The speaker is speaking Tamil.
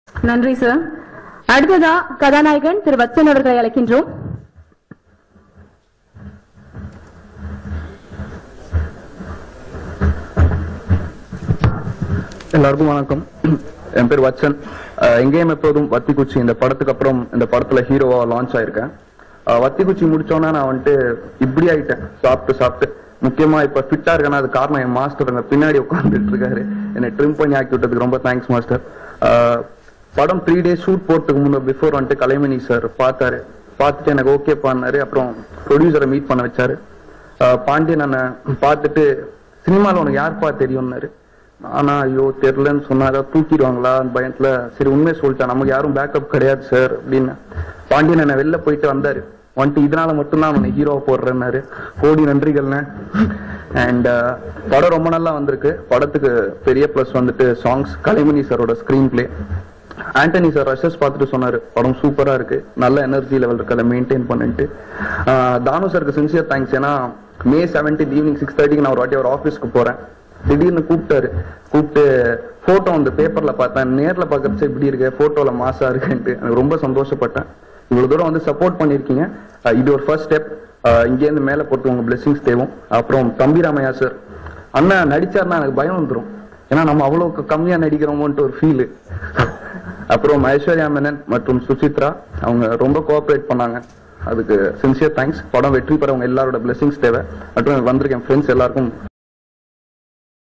நன்றி சார் அடுத்ததா கதாநாயகன் திரு வத்சன் அவர்களை அழைக்கின்றோம் எல்லாருக்கும் வணக்கம் என் பேர் வச்சன் அஹ் எங்கேயும் எப்போதும் வத்திக்குச்சி இந்த படத்துக்கு அப்புறம் இந்த படத்துல ஹீரோவா லான்ச் ஆயிருக்கேன் அஹ் வத்திக்குச்சி முடிச்சோன்னா நான் வந்துட்டு இப்படி ஆயிட்டேன் சாப்பிட்டு சாப்பிட்டு முக்கியமா இப்ப ஃபிட்டா இருக்கேன்னா அது காரணம் என் மாஸ்டர் அங்க பின்னாடி உட்காந்துட்டு இருக்காரு என்னை ட்ரிம் பண்ணி ஆக்கி விட்டதுக்கு ரொம்ப தேங்க்ஸ் மாஸ்டர் படம் த்ரீ டேஸ் ஷூட் போறதுக்கு முன்ன பிஃபோர் வந்துட்டு கலைமணி சார் பார்த்தாரு பார்த்துட்டு எனக்கு ஓகே பண்ணாரு அப்புறம் ப்ரொடியூசரை மீட் பண்ண வச்சாரு அஹ் பாண்டியன் அண்ணன் பார்த்துட்டு சினிமால உனக்கு யாருப்பா தெரியும்னாரு ஆனா ஐயோ தெரியலன்னு சொன்னாரா தூக்கிடுவாங்களா பயத்துல சரி உண்மையை சொல்லிட்டேன் நமக்கு யாரும் பேக்கப் கிடையாது சார் அப்படின்னு பாண்டியன் என்ன வெளில போயிட்டு வந்தாரு வந்துட்டு இதனால மட்டும்தான் அவனை ஹீரோ போடுறேன்னாரு கோடி நன்றிகள்ண்ணே அண்ட் படம் ரொம்ப நல்லா வந்திருக்கு படத்துக்கு பெரிய ப்ளஸ் வந்துட்டு சாங்ஸ் கலைமணி சாரோட screen play Antony sir rushes பார்த்துட்டு சொன்னாரு படம் சூப்பரா இருக்கு நல்ல எனர்ஜி லெவல் இருக்கு அதை மெயின்டைன் பண்ணிட்டு ஆஹ் தானு சாருக்கு சின்சியர் தேங்க்ஸ் ஏன்னா மே செவன்டீன் ஈவினிங் சிக்ஸ் தேர்ட்டிக்கு நான் ஒரு வாட்டி ஒரு ஆஃபீஸ்க்கு போறேன் திடீர்னு கூப்பிட்டாரு கூப்பிட்டு போட்டோ அந்த பேப்பர்ல பார்த்தேன் நேர்ல பார்க்கறச்சு இப்படி இருக்கு போட்டோல மாசா இருக்குன்ட்டு எனக்கு ரொம்ப சந்தோஷப்பட்டேன் இவ்வளவு தூரம் வந்து சப்போர்ட் பண்ணிருக்கீங்க ஆஹ் இது ஒரு ஃபர்ஸ்ட் ஸ்டெப் இங்கேருந்து மேல போட்டு உங்க பிளெஸிங்ஸ் தேவும் அப்புறம் தம்பி ராமையா சார் அண்ணன் நடிச்சாருன்னா எனக்கு பயம் வந்துரும் ஏன்னா நம்ம அவ்வளவு கம்மியா நடிக்கிறோமோன்ட்டு ஒரு ஃபீல் அப்புறம் ஐஸ்வர்யா மேனன் மற்றும் சுசித்ரா அவங்க ரொம்ப கோஆபரேட் பண்ணாங்க அதுக்கு சின்சியர் தேங்க்ஸ் படம் வெற்றி பெறவங்க எல்லாரோட பிளெஸிங்ஸ் தேவை மற்றும் வந்திருக்கேன் ஃப்ரெண்ட்ஸ் எல்லாருக்கும்